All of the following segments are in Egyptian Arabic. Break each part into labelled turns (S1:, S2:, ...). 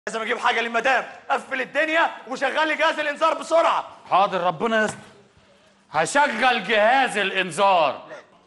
S1: لازم اجيب حاجه للمدام قفل الدنيا وشغل لي جهاز الانذار بسرعه
S2: حاضر ربنا يستر هشغل جهاز الانذار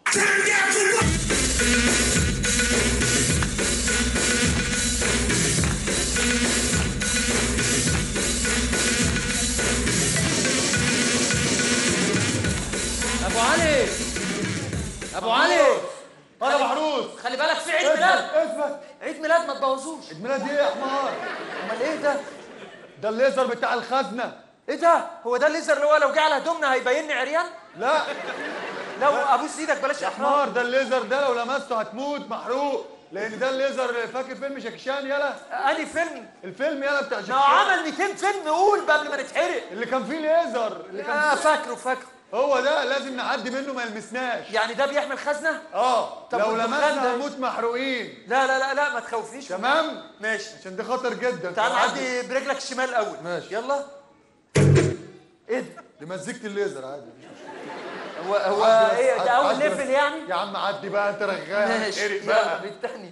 S3: ابو علي ابو علي
S4: انا محروس
S3: خلي بالك في عيد ميلاد
S4: اثبت
S3: عيد ميلاد ما تبوظوش
S4: عيد ميلاد ايه يا حمار
S3: امال ايه ده
S4: ده الليزر بتاع الخزنه
S3: ايه ده هو ده الليزر اللي هو لو جه على هدومنا هيبيني عريان
S4: لا
S3: لو ابوس ايدك بلاش
S4: يا
S3: احمر
S4: حمار ده الليزر ده لو لمسته هتموت محروق لان ده الليزر فاكر فيلم شاكشان يلا
S3: اني فيلم
S4: الفيلم يلا بتاع
S3: ما هو
S4: شاكشان
S3: عمل 200 فيلم قول قبل ما نتحرق
S4: اللي كان فيه ليزر اللي كان
S3: اه فاكره فاكره
S4: هو ده لازم نعدي منه ما يلمسناش
S3: يعني ده بيحمل خزنه
S4: اه
S3: طب
S4: لو
S3: والدخان
S4: لمسنا
S3: ده؟
S4: هنموت محروقين
S3: لا لا لا لا ما تخوفنيش
S4: تمام
S3: ماشي
S4: عشان ده خطر جدا
S3: تعال
S4: فعدي.
S3: نعدي برجلك الشمال الاول
S4: ماشي.
S3: يلا ايه ده
S4: دي مزيكة الليزر عادي
S3: هو هو
S4: عدي بس،
S3: ايه ده
S4: عدي-
S3: اول
S4: عدي بس.
S3: ليفل يعني
S4: يا عم عدي بقى انت رغاي
S3: ماشي
S4: اتقرق
S3: يلا
S4: بقى
S3: بالتاني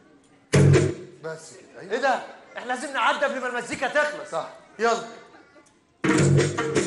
S4: بس كده
S3: ايه
S4: ايوه
S3: ده احنا لازم نعدي قبل ما المزيكا تخلص
S4: صح
S3: يلا